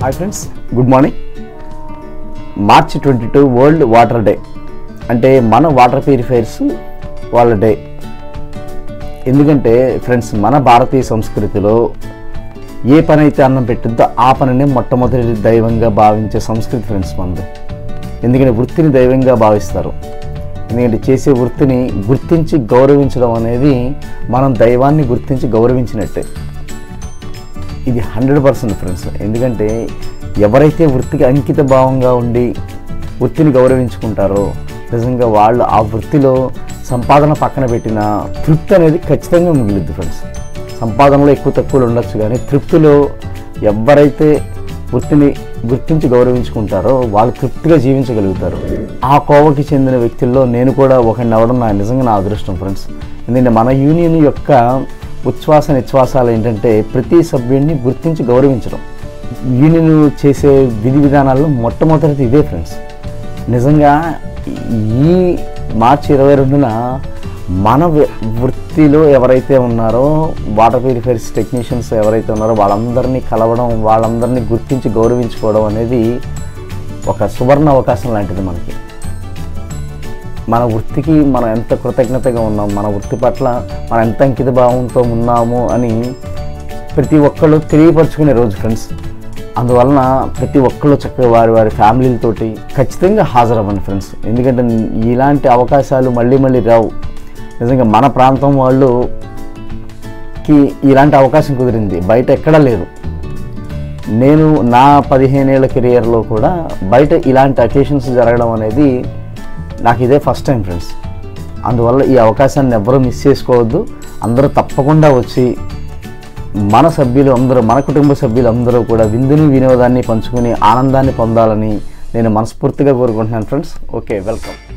hi friends good morning March twenty two world water day అంటే మన water purifiers వాళ్ళ day ఎందుకంటే friends మన భారతీయ సంస్కృతిలో ఏ పని అయితే అన్నం పెట్టిద్దో ఆ పనిని మొట్టమొదటి దైవంగా భావించే సంస్కృతి ఫ్రెండ్స్ మనది ఎందుకంటే వృత్తిని దైవంగా భావిస్తారు ఎందుకంటే చేసే వృత్తిని గుర్తించి గౌరవించడం అనేది మనం దైవాన్ని గుర్తించి గౌరవించినట్టే ఇది హండ్రెడ్ పర్సెంట్ ఫ్రెండ్స్ ఎందుకంటే ఎవరైతే వృత్తికి అంకిత భావంగా ఉండి వృత్తిని గౌరవించుకుంటారో నిజంగా వాళ్ళు ఆ వృత్తిలో సంపాదన పక్కన పెట్టిన తృప్తి అనేది ఖచ్చితంగా మిగిలిద్ది ఫ్రెండ్స్ సంపాదనలో ఎక్కువ తక్కువలు ఉండొచ్చు కానీ తృప్తిలో ఎవరైతే వృత్తిని గుర్తించి గౌరవించుకుంటారో వాళ్ళు తృప్తిగా జీవించగలుగుతారు ఆ కోవకి చెందిన వ్యక్తుల్లో నేను కూడా ఒకరిని అవ్వడం నా నిజంగా నా అదృష్టం ఫ్రెండ్స్ ఎందుకంటే మన యూనియన్ యొక్క ఉచ్ఛ్వాస నిశ్వాసాలు ఏంటంటే ప్రతి సభ్యుడిని గుర్తించి గౌరవించడం యూనియన్ చేసే విధి విధానాల్లో మొట్టమొదటిది ఇదే ఫ్రెండ్స్ నిజంగా ఈ మార్చి ఇరవై రెండున మన వ- వృత్తిలో ఎవరైతే ఉన్నారో వాటర్ ప్యూరిఫైర్స్ టెక్నీషియన్స్ ఎవరైతే ఉన్నారో వాళ్ళందరినీ కలవడం వాళ్ళందరినీ గుర్తించి గౌరవించుకోవడం అనేది ఒక సువర్ణ అవకాశం లాంటిది మనకి మన వృత్తికి మనం ఎంత కృతజ్ఞతగా ఉన్నాం మన వృత్తి పట్ల మనం ఎంత అంకిత భావంతో ఉన్నాము అని ప్రతి ఒక్కళ్ళు తెలియపరచుకునే రోజు ఫ్రెండ్స్ అందువలన ప్రతి ఒక్కళ్ళు చక్కగా వారి వారి ఫ్యామిలీలతోటి ఖచ్చితంగా హాజరవ్వండి ఫ్రెండ్స్ ఎందుకంటే ఇలాంటి అవకాశాలు మళ్ళీ మళ్ళీ రావు నిజంగా మన ప్రాంతం వాళ్ళుకి ఇలాంటి అవకాశం కుదిరింది బయట ఎక్కడా లేదు నేను నా పదిహేనేళ్ల కెరియర్లో కూడా బయట ఇలాంటి అకేషన్స్ జరగడం అనేది నాకు ఇదే ఫస్ట్ టైం ఫ్రెండ్స్ అందువల్ల ఈ అవకాశాన్ని ఎవ్వరూ మిస్ చేసుకోవద్దు అందరూ తప్పకుండా వచ్చి మన సభ్యులు అందరూ మన కుటుంబ సభ్యులు అందరూ కూడా విందుని వినోదాన్ని పంచుకుని ఆనందాన్ని పొందాలని నేను మనస్ఫూర్తిగా కోరుకుంటున్నాను ఫ్రెండ్స్ ఓకే వెల్కమ్